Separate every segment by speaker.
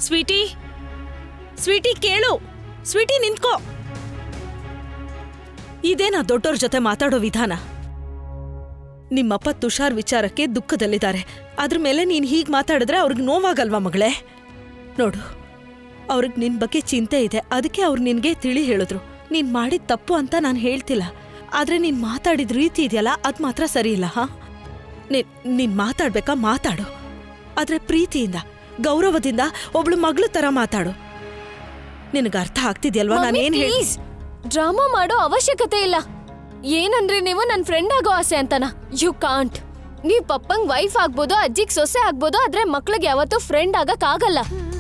Speaker 1: Sweety Sweety ಕೇಳು Sweety ನಿಂತ್ಕೋ ಇದೇನಾ ದೊಡ್ಡವ್ರ ಜೊತೆ ಮಾತಾಡೋ ವಿಧಾನ ನಿಮ್ಮಪ್ಪ ತುಷಾರ್ ವಿಚಾರಕ್ಕೆ ದುಃಖದಲ್ಲಿದ್ದಾರೆ ಅದ್ರ ಮೇಲೆ ನೀನ್ ಹೀಗ್ ಮಾತಾಡಿದ್ರೆ ಅವ್ರಿಗೆ ನೋವಾಗಲ್ವಾ ಮಗಳೇ ನೋಡು ಅವ್ರಿಗೆ ನಿನ್ ಬಗ್ಗೆ ಚಿಂತೆ ಇದೆ ಅದಕ್ಕೆ ಅವ್ರು ನಿನ್ಗೆ ತಿಳಿ ಹೇಳಿದ್ರು ನೀನ್ ಮಾಡಿದ ತಪ್ಪು ಅಂತ ನಾನು ಹೇಳ್ತಿಲ್ಲ ಆದ್ರೆ ನೀನ್ ಮಾತಾಡಿದ ರೀತಿ ಇದೆಯಲ್ಲ ಅದ್ ಮಾತ್ರ ಸರಿ ಇಲ್ಲ ಹಾ ನೀನ್ ನೀನ್ ಮಾತಾಡ್ಬೇಕಾ ಮಾತಾಡು ಆದ್ರೆ ಪ್ರೀತಿಯಿಂದ ಗೌರವದಿಂದ ಒಬ್ಳು ಮಗಳು ತರ ಮಾತಾಡು ನಿನಗೆ ಅರ್ಥ ಆಗ್ತಿದ್ಯಲ್ವಾ ನಾನು ಏನ್ ಹೇಳಿ
Speaker 2: ಪ್ಲೀಸ್ ಡ್ರಾಮಾ ಮಾಡೋ ಅವಶ್ಯಕತೆ ಇಲ್ಲ ಏನಂದ್ರೆ ನೀವು ನನ್ ಫ್ರೆಂಡ್ ಆಗೋ ಆಸೆ ಅಂತನ ಯು ಕಾಂಟ್ ನೀವ್ ಪಪ್ಪಂಗ್ ವೈಫ್ ಆಗ್ಬೋದು ಅಜ್ಜಿಗ್ ಸೊಸೆ ಆಗ್ಬೋದು ಆದ್ರೆ ಮಕ್ಳಿಗೆ ಯಾವತ್ತೂ ಫ್ರೆಂಡ್ ಆಗಕ್ ಆಗಲ್ಲ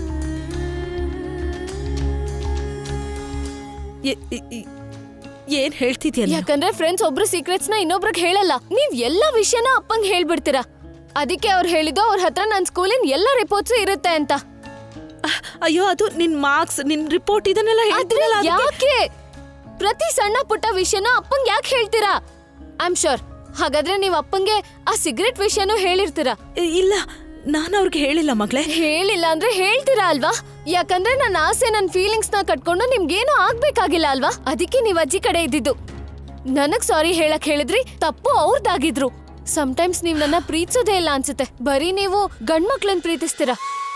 Speaker 1: ಏ- ಏ- ಏ- ಏನ್ ಹೇಳ್ತಿದ್ಯಲ್ಲ
Speaker 2: ಯಾಕಂದ್ರೆ ಫ್ರೆಂಡ್ಸ್ ಒಬ್ರು ಸೀಕ್ರೆಟ್ಸ್ ನ ಇನ್ನೊಬ್ರಿಗೆ ಹೇಳಲ್ಲ ನೀವ್ ಎಲ್ಲಾ ವಿಷಯನ ಅಪ್ಪಂಗ್ ಹೇಳ್ಬಿಡ್ತೀರಾ ಅದಕ್ಕೆ ಅವ್ರು ಹೇಳಿದ್ದು ಅವ್ರ ಹತ್ರ ನನ್ ಸ್ಕೂಲಿನ ಎಲ್ಲಾ ರಿಪೋರ್ಟ್ಸ್ ಇರುತ್ತೆ ಅಂತ
Speaker 1: ಅಯ್ಯೋ ಅದು ನಿನ್ ಮಾರ್ಕ್ಸ್ ನಿನ್ ರಿಪೋರ್ಟ್ ಇದನ್ನೆಲ್ಲ
Speaker 2: ಆದ್ರೆ
Speaker 1: ಹೇಳ್ತಿರಲ್ಲ ಅದಕ್ಕೆ-
Speaker 2: ಯಾಕೆ ಪ್ರತಿ ಸಣ್ಣ ಪುಟ್ಟ ವಿಷಯನ ಅಪ್ಪಂಗ್ ಯಾಕೆ ಹೇಳ್ತೀರಾ ಐ ಆಮ್ ಶೋರ್ ಹಾಗಾದ್ರೆ ನೀವ್ ಅಪ್ಪಂಗೆ ಆ ಸಿಗರೆಟ್ ವಿಷಯನೂ ಹೇಳಿರ್ತೀರಾ
Speaker 1: ಇ- ಇಲ್ಲ ನಾನು ಅವ್ರಿಗೆ ಹೇಳಿಲ್ಲ ಮಗಳೇ
Speaker 2: ಹೇಳಿಲ್ಲ ಅಂದ್ರೆ ಹೇಳ್ತೀರಾ ಅಲ್ವಾ ಯಾಕಂದ್ರೆ ನನ್ನ ಆಸೆ ನನ್ನ ಫೀಲಿಂಗ್ಸ್ ನ ಕಟ್ಕೊಂಡು ನಿಮ್ಗೇನು ಆಗ್ಬೇಕಾಗಿಲ್ಲ ಅಲ್ವಾ ಅದಕ್ಕೆ ನೀವ್ ಅಜ್ಜಿ ಕಡೆ ಇದ್ದಿದ್ದು ನನಗ್ ಸಾರಿ ಹೇಳಕ್ ಹೇಳಿದ್ರಿ ತಪ್ಪು ಅವ್ರದ್ದಾಗಿದ್ರು ಟೈಮ್ಸ್ ನೀವ್ ನನ್ನ ಪ್ರೀತಿಸೋದೇ ಇಲ್ಲ ಅನ್ಸುತ್ತೆ ಬರೀ ನೀವು ಗಂಡ್ಮಕ್ಳನ್ ಪ್ರೀತಿಸ್ತೀರಾ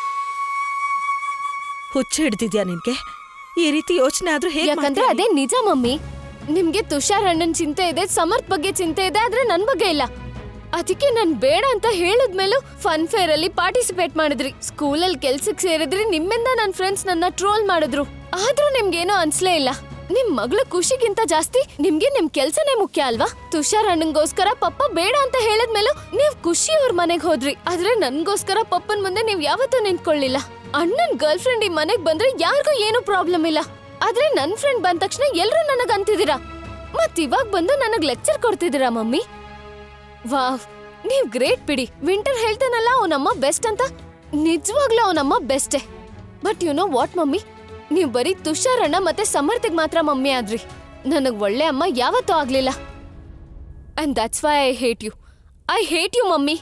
Speaker 1: ಹುಚ್ಚ ಹಿಡ್ದಿದ್ಯಾ ನಿನ್ಗೆ ಈ ರೀತಿ ಯೋಚನೆ ಆದ್ರೂ ಹೇಗೆ
Speaker 2: ಯಾಕಂದ್ರೆ ಅದೇ ನಿಜ ಮಮ್ಮಿ ನಿಮ್ಗೆ ತುಷಾರ್ ಅಣ್ಣನ್ ಚಿಂತೆ ಇದೆ ಸಮರ್ಥ್ ಬಗ್ಗೆ ಚಿಂತೆ ಇದೆ ಆದ್ರೆ ನನ್ ಬಗ್ಗೆ ಇಲ್ಲ ಅದಕ್ಕೆ ನಾನ್ ಬೇಡ ಅಂತ ಹೇಳಿದ್ಮೇಲೂ ಫನ್ ಫೇರ್ ಅಲ್ಲಿ ಪಾರ್ಟಿಸಿಪೇಟ್ ಮಾಡಿದ್ರಿ ಸ್ಕೂಲಲ್ಲಿ ಕೆಲ್ಸಕ್ ಸೇರಿದ್ರಿ ನಿಮ್ಮಿಂದ ನನ್ ಫ್ರೆಂಡ್ಸ್ ನನ್ನ ಟ್ರೋಲ್ ಮಾಡಿದ್ರು ಆದ್ರೂ ನಿಮ್ಗೇನೋ ಅನ್ಸ್ಲೇ ಇಲ್ಲ ನಿಮ್ ಮಗಳ ಖುಷಿಗಿಂತ ಜಾಸ್ತಿ ನಿಮ್ಗೆ ನಿಮ್ ಕೆಲ್ಸನೇ ಮುಖ್ಯ ಅಲ್ವಾ ತುಷಾರ್ ಅಣ್ಣಂಗೋಸ್ಕರ ಪಪ್ಪ ಬೇಡ ಅಂತ ಹೇಳಿದ್ಮೇಲೂ ನೀವ್ ಖುಷಿ ಅವ್ರ ಮನೆಗ್ ಹೋದ್ರಿ ಆದ್ರೆ ನನ್ಗೋಸ್ಕರ ಪಪ್ಪನ್ ಮುಂದೆ ನೀವ್ ಯಾವತ್ತೂ ನಿಂತ್ಕೊಳ್ಳಿಲ್ಲ ಅಣ್ಣನ್ ಗರ್ಲ್ ಫ್ರೆಂಡ್ ಈ ಮನೆಗ್ ಬಂದ್ರೆ ಯಾರಿಗೂ ಏನು ಪ್ರಾಬ್ಲಮ್ ಇಲ್ಲ ಆದ್ರೆ ನನ್ ಫ್ರೆಂಡ್ ಬಂದ ತಕ್ಷಣ ಎಲ್ರೂ ನನಗ್ ಅಂತಿದ್ದೀರಾ ಮತ್ ಇವಾಗ ಬಂದು ನನಗ್ ಲೆಕ್ಚರ್ ಕೊಡ್ತಿದ್ದೀರಾ ಮಮ್ಮಿ ವಾವ್ ನೀವ್ ಗ್ರೇಟ್ ಬಿಡಿ ವಿಂಟರ್ ಹೇಳ್ತಾನಲ್ಲ ಅವನಮ್ಮ ಬೆಸ್ಟ್ ಅಂತ ನಿಜವಾಗ್ಲೂ ಅವನಮ್ಮ ಬೆಸ್ಟೇ but you know what mummy ನೀವ್ ಬರೀ ತುಷಾರ್ ಅಣ್ಣ ಮತ್ತೆ ಸಮರ್ಥಿಗ್ ಮಾತ್ರ ಮಮ್ಮಿ ಆದ್ರಿ ನನಗ್ ಒಳ್ಳೆ ಅಮ್ಮ ಯಾವತ್ತೂ ಆಗ್ಲಿಲ್ಲ and that's why I hate you I hate you mummy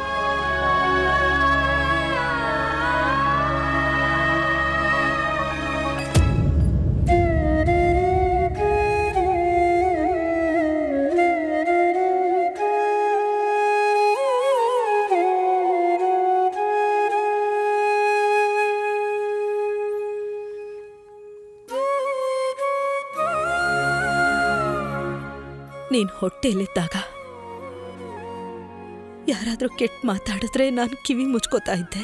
Speaker 1: ನೀನ್ ಹೊಟ್ಟೆಯಲ್ಲಿದ್ದಾಗ ಯಾರಾದ್ರೂ ಕೆಟ್ಟ ಮಾತಾಡಿದ್ರೆ ನಾನು ಕಿವಿ ಮುಚ್ಕೋತಾ ಇದ್ದೆ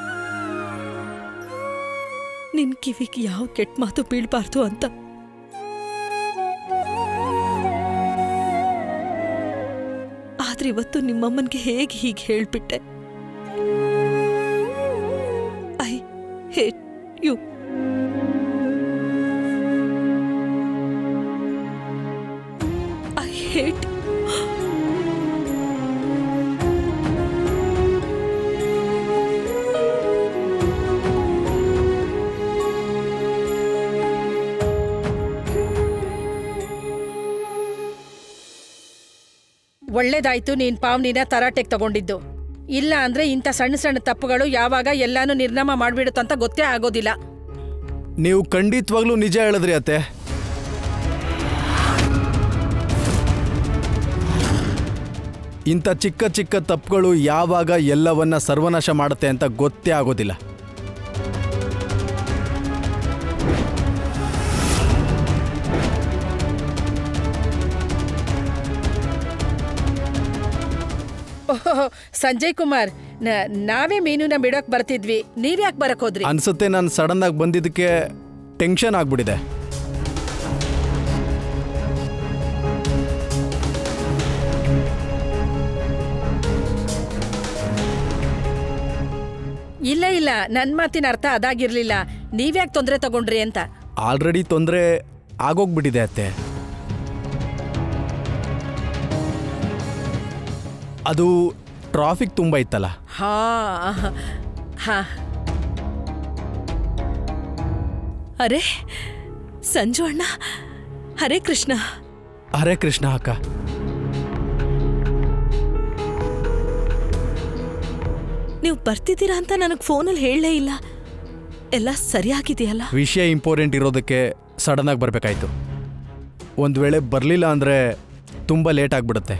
Speaker 1: ನಿನ್ ಕಿವಿಗೆ ಯಾವ ಕೆಟ್ಟ ಮಾತು ಬೀಳ್ಬಾರ್ದು ಅಂತ ಆದ್ರೆ ಇವತ್ತು ನಿಮ್ಮಮ್ಮನ್ಗೆ ಹೇಗೆ ಹೀಗೆ ಹೇಳ್ಬಿಟ್ಟೆ I hate you I hate
Speaker 3: ಒಳ್ಳೇದಾಯ್ತು ನೀನ್ ಪಾವ್ನಿನ ತರಾಟೆಗೆ ತಗೊಂಡಿದ್ದು ಇಲ್ಲ ಅಂದ್ರೆ ಇಂಥ ಸಣ್ಣ ಸಣ್ಣ ತಪ್ಪುಗಳು ಯಾವಾಗ ಎಲ್ಲಾನು ನಿರ್ನಾಮ ಮಾಡ್ಬಿಡುತ್ತಂತ ಗೊತ್ತೇ ಆಗೋದಿಲ್ಲ
Speaker 4: ನೀವು ಖಂಡಿತವಾಗ್ಲೂ ನಿಜ ಹೇಳಿದ್ರಿ ಅತ್ತೆ ಇಂಥ ಚಿಕ್ಕ ಚಿಕ್ಕ ತಪ್ಪುಗಳು ಯಾವಾಗ ಎಲ್ಲವನ್ನ ಸರ್ವನಾಶ ಮಾಡುತ್ತೆ ಅಂತ ಗೊತ್ತೇ ಆಗೋದಿಲ್ಲ
Speaker 3: ಓಹೋ ಸಂಜಯ್ ಕುಮಾರ್ ನ- ನಾವೇ ಮೀನುನ ಬಿಡೋಕ್ ಬರ್ತಿದ್ವಿ ನೀವ್ಯಾಕ್ ಬರಕ್ ಹೋದ್ರಿ
Speaker 4: ಅನ್ಸುತ್ತೆ ನಾನು ಸಡನ್ ಆಗಿ ಬಂದಿದ್ದಕ್ಕೆ ಟೆನ್ಷನ್ ಆಗ್ಬಿಟ್ಟಿದೆ
Speaker 3: ಇಲ್ಲ ಇಲ್ಲ ನನ್ ಮಾತಿನ ಅರ್ಥ ಅದಾಗಿರ್ಲಿಲ್ಲ ನೀವ್ಯಾಕ್ ತೊಂದ್ರೆ ತಗೊಂಡ್ರಿ ಅಂತ
Speaker 4: ಆಲ್ರೆಡಿ ತೊಂದರೆ ಆಗೋಗ್ಬಿಟ್ಟಿದೆ ಅತ್ತೆ ಅದು ಟ್ರಾಫಿಕ್ ತುಂಬ ಇತ್ತಲ್ಲ
Speaker 3: ಹಾ ಹಾ
Speaker 1: ಅರೆ ಸಂಜು ಅಣ್ಣ ಹರೇ ಕೃಷ್ಣ
Speaker 4: ಹರೇ ಕೃಷ್ಣ ಅಕ್ಕ
Speaker 1: ನೀವು ಬರ್ತಿದ್ದೀರಾ ಅಂತ ನನಗೆ ಫೋನಲ್ಲಿ ಹೇಳಲೇ ಇಲ್ಲ ಎಲ್ಲ ಸರಿಯಾಗಿದೆಯಲ್ಲ
Speaker 4: ವಿಷಯ ಇಂಪಾರ್ಟೆಂಟ್ ಇರೋದಕ್ಕೆ ಸಡನ್ನಾಗಿ ಬರಬೇಕಾಯ್ತು ಒಂದು ವೇಳೆ ಬರಲಿಲ್ಲ ಅಂದರೆ ತುಂಬ ಲೇಟ್ ಆಗಿಬಿಡುತ್ತೆ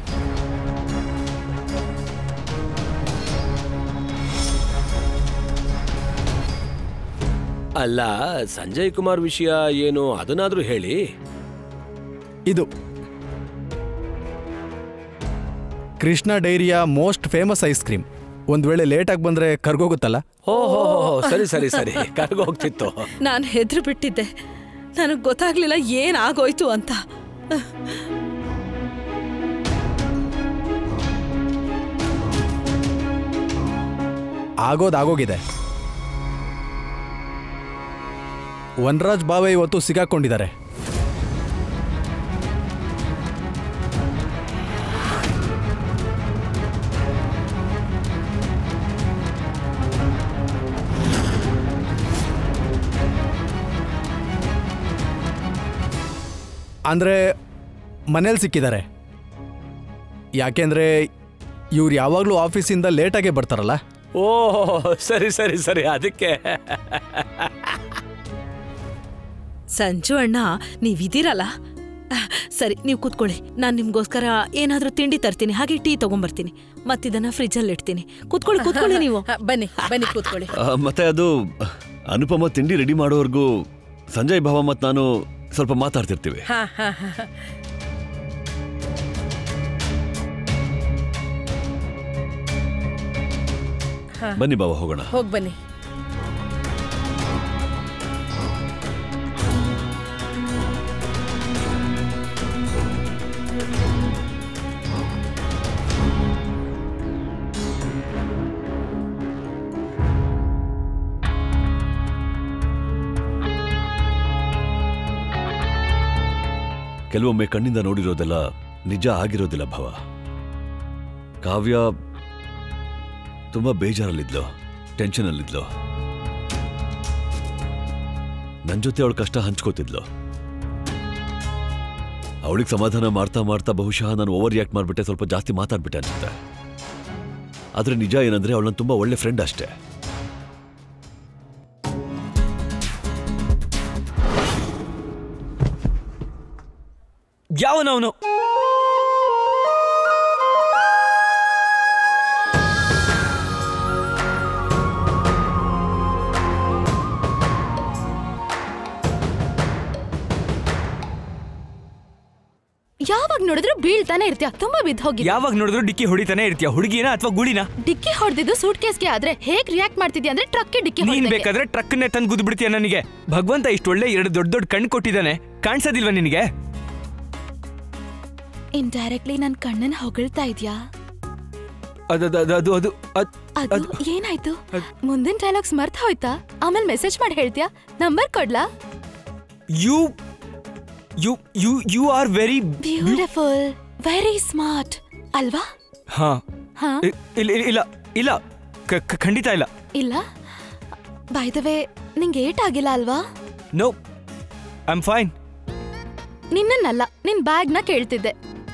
Speaker 5: ಅಲ್ಲ ಸಂಜಯ್ ಕುಮಾರ್ ವಿಷಯ ಏನು ಅದನ್ನಾದ್ರೂ ಹೇಳಿ
Speaker 4: ಇದು ಕೃಷ್ಣ ಡೈರಿಯ ಮೋಸ್ಟ್ ಫೇಮಸ್ ಐಸ್ ಕ್ರೀಮ್ ಒಂದು ವೇಳೆ ಲೇಟಾಗಿ ಬಂದರೆ ಕರ್ಗೋಗುತ್ತಲ್ಲ
Speaker 5: ಓ ಹೋ ಹೋ, ಹೋ, ಸರಿ ಸರಿ ಸರಿ ಕರ್ಗೋಗ್ತಿತ್ತು
Speaker 1: ನಾನು ಹೆದ್ರು ಬಿಟ್ಟಿದ್ದೆ ನನಗೆ ಗೊತ್ತಾಗ್ಲಿಲ್ಲ ಏನಾಗೋಯ್ತು ಅಂತ
Speaker 4: ಆಗೋದಾಗೋಗಿದೆ ವನರಾಜ್ ಬಾವೆ ಇವತ್ತು ಸಿಗಾಕೊಂಡಿದ್ದಾರೆ ಅಂದರೆ ಮನೇಲಿ ಸಿಕ್ಕಿದ್ದಾರೆ ಯಾಕೆಂದರೆ ಇವ್ರು ಯಾವಾಗಲೂ ಆಫೀಸಿಂದ ಲೇಟಾಗೇ ಬರ್ತಾರಲ್ಲ
Speaker 5: ಓ ಸರಿ ಸರಿ ಸರಿ ಅದಕ್ಕೆ
Speaker 1: ಸಂಜು ಅಣ್ಣ ನೀವಿದ್ದೀರಲ್ಲ ಅಹ್, ಸರಿ ನೀವು ಕೂತ್ಕೊಳ್ಳಿ ನಾನು ನಿಮ್ಗೋಸ್ಕರ ಏನಾದ್ರೂ ತಿಂಡಿ ತರ್ತೀನಿ ಹಾಗೆ ಟೀ ತಗೊಂಬರ್ತೀನಿ ಮತ್ತಿದನ್ನ ಫ್ರಿಜ್ಜಲ್ಲಿ ಇಡ್ತೀನಿ ಕೂತ್ಕೊಳ್ಳಿ ಕೂತ್ಕೊಳ್ಳಿ ನೀವು
Speaker 3: ಹ, ಬನ್ನಿ ಬನ್ನಿ ಕೂತ್ಕೊಳ್ಳಿ
Speaker 6: ಆ, ಮತ್ತೆ ಅದು ಅನುಪಮ ತಿಂಡಿ ರೆಡಿ ಮಾಡೋವರೆಗೂ ಸಂಜಯ್ ಭಾವ ಮತ್ತು ನಾನು ಸ್ವಲ್ಪ ಮಾತಾಡ್ತಿರ್ತೀವಿ
Speaker 3: ಹಾ ಹಾ ಹಾ ಹಾ.
Speaker 6: ಬನ್ನಿ ಭಾವ ಹೋಗೋಣ
Speaker 3: ಹೋಗ್ ಬನ್ನಿ
Speaker 6: ಕೆಲವೊಮ್ಮೆ ಕಣ್ಣಿಂದ ನೋಡಿರೋದೆಲ್ಲ ನಿಜ ಆಗಿರೋದಿಲ್ಲ ಭಾವ ಕಾವ್ಯ ತುಂಬಾ ಬೇಜಾರಲ್ಲಿದ್ಲು ಟೆನ್ಷನಲ್ಲಿದ್ಲು ನನ್ನ ಜೊತೆ ಅವಳ ಕಷ್ಟ ಹಂಚ್ಕೋತಿದ್ಲು ಅವಳಿಗೆ ಸಮಾಧಾನ ಮಾಡ್ತಾ ಮಾಡ್ತಾ ಬಹುಶಃ ನಾನು ಓವರ್ ರಿಯಾಕ್ಟ್ ಮಾಡಿಬಿಟ್ಟೆ ಸ್ವಲ್ಪ ಜಾಸ್ತಿ ಮಾತಾಡ್ಬಿಟ್ಟೆ ಅನ್ಸುತ್ತೆ ಆದ್ರೆ ನಿಜ ಏನಂದ್ರೆ ಅವಳನ್ನ ತುಂಬಾ ಒಳ್ಳೆ ಫ್ರೆಂಡ್ ಅಷ್ಟೇ
Speaker 7: ಯಾವನವನು
Speaker 2: ಯಾವಾಗ ನೋಡಿದ್ರು ಬೀಳ್ತಾನೆ ಇರ್ತೀಯ ತುಂಬಾ ಬಿದ್ದು ಹೋಗಿ
Speaker 7: ಯಾವಾಗ ನೋಡಿದ್ರು ಡಿಕ್ಕಿ ಹೊಡಿತಾನೆ ಇರ್ತೀಯ ಹುಡುಗಿನ ಅಥವಾ ಗುಳಿನ
Speaker 2: ಡಿಕ್ಕಿ ಹೊಡೆದಿದ್ದು ಸೂಟ್ ಕೇಸ್ಗೆ ಆದ್ರೆ ಹೇಗ್ ರಿಯಾಕ್ಟ್ ಮಾಡ್ತಿದ್ಯಾ ಅಂದ್ರೆ ಟ್ರಕ್ಗೆ ಡಿಕ್ಕಿ
Speaker 7: ನೀನ್
Speaker 2: ಹೊಡ್ದಂಗೆ.
Speaker 7: ಬೇಕಾದ್ರೆ ಟ್ರಕ್ನೇ ತಂದು ಗುದ್ದು ಬಿಡ್ತೀಯ ನನಗೆ ಭಗವಂತ ಇಷ್ಟೊಳ್ಳೆ ಎರಡು ದೊಡ್ಡ ದೊಡ್ಡ ಕಣ್ಣು ಕೊಟ್ಟಿದ್ದಾನೆ ಕಾಣಿಸೋದಿಲ್ವಾ ನಿನಗೆ
Speaker 2: ಇಂಡೈರೆಕ್ಟ್ಲಿ ನನ್ ಕಣ್ಣನ್ ಹೊಗಳ್ತಾ ಇದ್ಯಾ
Speaker 7: ಅದು ಅದು ಅದು ಅದು ಅದ್-
Speaker 2: ಅದು
Speaker 7: ಅದು
Speaker 2: ಏನಾಯ್ತು ಮುಂದಿನ ಡೈಲಾಗ್ಸ್ ಮರ್ತ ಹೋಯ್ತಾ ಆಮೇಲೆ ಮೆಸೇಜ್ ಮಾಡಿ ಹೇಳ್ತೀಯಾ ನಂಬರ್ ಕೊಡ್ಲಾ
Speaker 7: you you you you are very
Speaker 2: beautiful very smart ಅಲ್ವಾ
Speaker 7: ಹಾ
Speaker 2: ಹಾ
Speaker 7: ಇ- ಇಲ್ಲ ಇಲ್ಲ- ಇಲ್ಲ ಇಲ್ಲ ಕ- ಕ- ಖಂಡಿತ ಇಲ್ಲ
Speaker 2: ಇಲ್ಲ ಬೈ ದ ವೇ ನಿಂಗೆ ಏಟ್ ಆಗಿಲ್ಲ ಅಲ್ವಾ
Speaker 7: ನೋ ಐ ಆಮ್ ಫೈನ್
Speaker 2: ನಿನ್ನನ್ನಲ್ಲ ನಿನ್ ಬ್ಯಾಗ್ನ ಕೇಳ್ತಿದ್ದೆ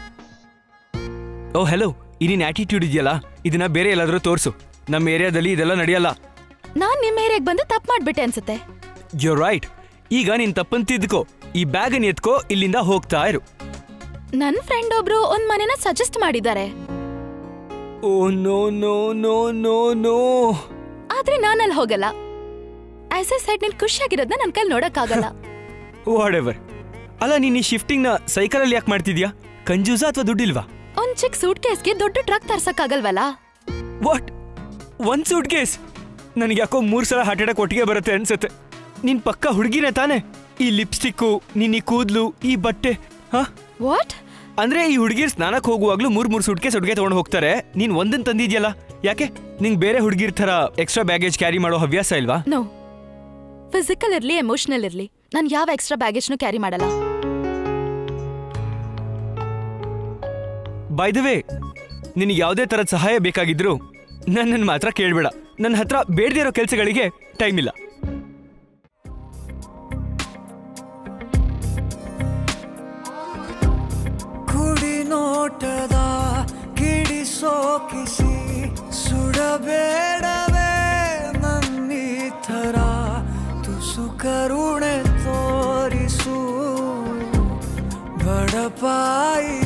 Speaker 7: ಓ ಹೆಲೋ ಈ ನಿನ್ ಆಟಿಟ್ಯೂಡ್ ಇದೆಯಲ್ಲ ಇದನ್ನ ಬೇರೆ ಎಲ್ಲಾದ್ರೂ ತೋರಿಸು ನಮ್ಮ ಏರಿಯಾದಲ್ಲಿ ಇದೆಲ್ಲ ನಡೆಯಲ್ಲ
Speaker 2: ನಾನ್ ನಿಮ್ ಏರಿಯಾಗ್ ಬಂದು ತಪ್ಪು ಮಾಡ್ಬಿಟ್ಟೆ ಅನ್ಸುತ್ತೆ
Speaker 7: ಯು ರೈಟ್ ಈಗ ನೀನ್ ತಪ್ಪನ್ ತಿದ್ಕೋ ಈ ಬ್ಯಾಗನ್ ಎತ್ಕೋ ಇಲ್ಲಿಂದ ಹೋಗ್ತಾ ಇರು
Speaker 2: ನನ್ ಫ್ರೆಂಡ್ ಒಬ್ರು ಒಂದ್ ಮನೆನ ಸಜೆಸ್ಟ್ ಮಾಡಿದ್ದಾರೆ
Speaker 7: oh no no no no no
Speaker 2: ಆದ್ರೆ ನಾನಲ್ಲಿ ಹೋಗಲ್ಲ ಆಸ್ ಎ ಸೈಡ್ ನೀನ್ ಖುಷಿಯಾಗಿರೋದನ್ನ ನನ್ ಕೈಲಿ ನೋಡಕ್ಕಾಗಲ್ಲ
Speaker 7: ವಾಟ್ ಎವರ್ ಅಲ್ಲ ನೀನ್ ಈ ಶಿಫ್ಟಿಂಗ್ ನ ಸೈಕಲಲ್ಲಿ ಯಾಕೆ ಮಾಡ್ತಿದ್ಯಾ ಕಂಜೂಸ ಅಥವಾ ದುಡ್ಡಿಲ್ವಾ
Speaker 2: ಒಂದ್ ಚಿಕ್ಕ ಸೂಟ್ ಕೇಸ್ಗೆ ದೊಡ್ಡ ಟ್ರಕ್ ತರ್ಸಕ್ಕಾಗಲ್ವಲ್ಲ
Speaker 7: ವಾಟ್ ಒಂದ್ ಸೂಟ್ ಕೇಸ್ ನನಗೆ ಯಾಕೋ ಮೂರ್ ಸಲ ಹಾರ್ಟ್ ಅಟ್ಯಾಕ್ ಒಟ್ಟಿಗೆ ಬರುತ್ತೆ ಅನ್ಸುತ್ತೆ ನಿನ್ ಪಕ್ಕ ಹುಡುಗಿನೇ ತಾನೆ ಈ ಲಿಪ್ಸ್ಟಿಕ್ಕು ನಿನ್ ಈ ಕೂದ್ಲು ಈ ಬಟ್ಟೆ ಹಾ
Speaker 2: ವಾಟ್
Speaker 7: ಅಂದ್ರೆ ಈ ಹುಡುಗಿರ್ ಸ್ನಾನಕ್ಕೆ ಹೋಗುವಾಗ್ಲೂ ಮೂರ್ ಮೂರ್ ಸುಟ್ಕೆ ಸುಟ್ಕೆ ತಗೊಂಡು ಹೋಗ್ತಾರೆ ನೀನ್ ಒಂದನ್ ತಂದಿದ್ಯಲ್ಲ ಯಾಕೆ ನಿಂಗ್ ಬೇರೆ ಹುಡುಗಿರ್ ತರ ಎಕ್ಸ್ಟ್ರಾ ಬ್ಯಾಗೇಜ್ ಕ್ಯಾರಿ ಮಾಡೋ ಹವ್ಯಾಸ ಇಲ್ವಾ
Speaker 2: ನೋ ಫಿಸಿಕಲ್ ಇರ್ಲಿ ಎಮೋಷನಲ್ ಇರ್ಲಿ ನಾನು ಯಾವ ಎಕ್ಸ್ಟ್ರಾ ಬ್ಯಾಗೇಜ್ನು ಕ್ಯಾರಿ ಮಾಡಲ್ಲ
Speaker 7: ಬೈ ದ ವೇ ನಿನಗೆ ಯಾವುದೇ ತರದ ಸಹಾಯ ಬೇಕಾಗಿದ್ರು ನನ್ನನ್ನು ಮಾತ್ರ ಕೇಳಬೇಡ ನನ್ನ ಹತ್ರ ಬೇಡದೇ ಇರೋ ಕೆಲಸಗಳಿಗೆ ಟೈಮ್ ಇಲ್ಲ
Speaker 8: ಕುಡಿ ನೋಟದ ಕಿಡಿಸೋಕಿಸಿ ಸುಡಬೇಡವೇ ನನ್ನೀ ಥರ ತುಸು ಕರುಣೆ ತೋರಿಸು ಬಡಪಾಯಿ